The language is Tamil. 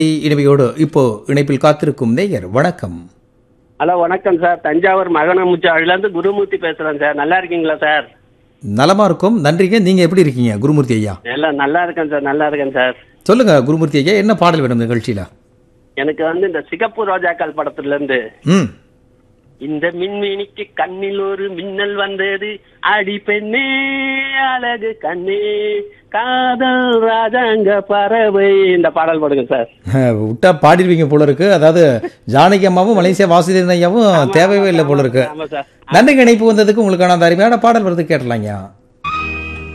இனிமையோடு இப்போ இணைப்பில் காத்திருக்கும் நேயர் வணக்கம் ஹலோ வணக்கம் சார் தஞ்சாவூர் மகனமுச்சாவிலேருந்து குருமூர்த்தி பேசுகிறேன் சார் நல்லா இருக்கீங்களா சார் நலமா இருக்கும் நன்றிங்க நீங்க எப்படி இருக்கீங்க குருமூர்த்தி ஐயா எல்லாம் நல்லா இருக்கேன் சார் நல்லா இருக்கேன் சார் சொல்லுங்க குருமூர்த்தி ஐயா என்ன பாடல் வேணும் இந்த நிகழ்ச்சியில எனக்கு வந்து இந்த சிகப்பு ரோஜாக்கள் படத்துலேருந்து ம் இந்த மின்மினிக்கு கண்ணில் ஒரு மின்னல் வந்தது அடி பெண்ணே அழகு கண்ணே காதல் ராஜாங்க பறவை இந்த பாடல் போடுங்க சார் அஹ், விட்டா பாடிடுவீங்க போல இருக்கு அதாவது ஜானகி அம்மாவும் மலேசியா வாசுதேவன் ஐயாவும் தேவையே இல்லை போல இருக்கு ஆமா சார் நன்றி இணைப்பு வந்ததுக்கு உங்களுக்கான அந்த அருமையான பாடல் வருது கேட்டலாங்க